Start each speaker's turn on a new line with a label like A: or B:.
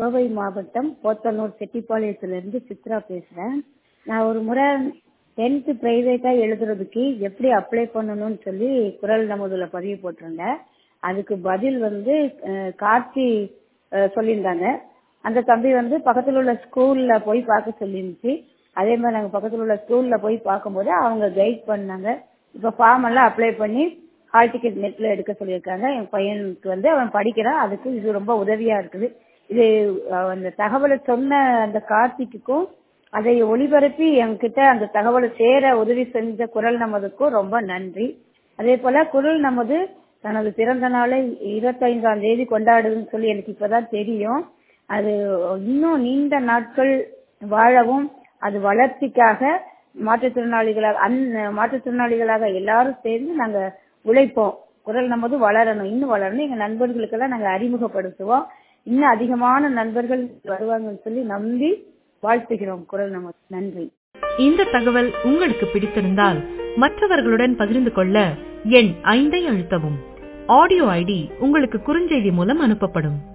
A: கோவை மாவட்டம் போத்தனூர் செட்டிப்பாளையத்திலிருந்து சித்ரா பேசுகிறேன் நான் ஒரு முறை டென்த்து ப்ரைவேட்டாக எழுதுறதுக்கு எப்படி அப்ளை பண்ணணும்னு சொல்லி குரல் நமதில் பதிவு போட்டிருந்தேன் அதுக்கு பதில் வந்து அஹ், கார்த்தி அஹ், சொல்லியிருந்தாங்க அந்த தம்பி வந்து பக்கத்தில் உள்ள ஸ்கூலில் போய் பார்க்க சொல்லியிருந்துச்சு அதே மாதிரி நாங்கள் பக்கத்தில் உள்ள ஸ்கூலில் போய் பார்க்கும்போது அவங்க கைட் பண்ணாங்க இப்போ ஃபார்ம் எல்லாம் அப்ளை பண்ணி ஹால் டிக்கெட் நெட்டில் எடுக்க சொல்லியிருக்காங்க என் பையனுக்கு வந்து அவன் படிக்கிறான் அதுக்கு இது ரொம்ப உதவியாக இருக்குது இது அஹ், அந்த தகவலை சொன்ன அந்த கார்த்திக்குக்கும் அதை ஒளிபரப்பி என்கிட்ட அந்த தகவலை சேர உதவி செஞ்ச குரல் நமதுக்கும் ரொம்ப நன்றி அதே போல குரல் நமது தனது பிறந்த நாளை இருபத்தைந்தாம் தேதி கொண்டாடுதுன்னு சொல்லி எனக்கு இப்பதான் தெரியும் அது இன்னும் நீண்ட நாட்கள் வாழவும் அது வளர்ச்சிக்காக மாற்றுத்திறனாளிகளாக அந் மாற்றுத்திறனாளிகளாக எல்லாரும் சேர்ந்து நாங்க உழைப்போம் குரல் நமது வளரணும் இன்னும் வளரணும் எங்க நண்பர்களுக்கெல்லாம் நாங்க அறிமுகப்படுத்துவோம் இன்னும் அதிகமான நண்பர்கள் வருவாங்கன்னு சொல்லி நம்பி வாழ்த்துகிறோம் குரல் நமது நன்றி
B: இந்த தகவல் உங்களுக்கு பிடித்திருந்தால் மற்றவர்களுடன் பகிர்ந்து கொள்ள எண் ஐந்தை அழுத்தவும் ஆடியோ ஐடி உங்களுக்கு குறுஞ்செய்தி மூலம் அனுப்பப்படும்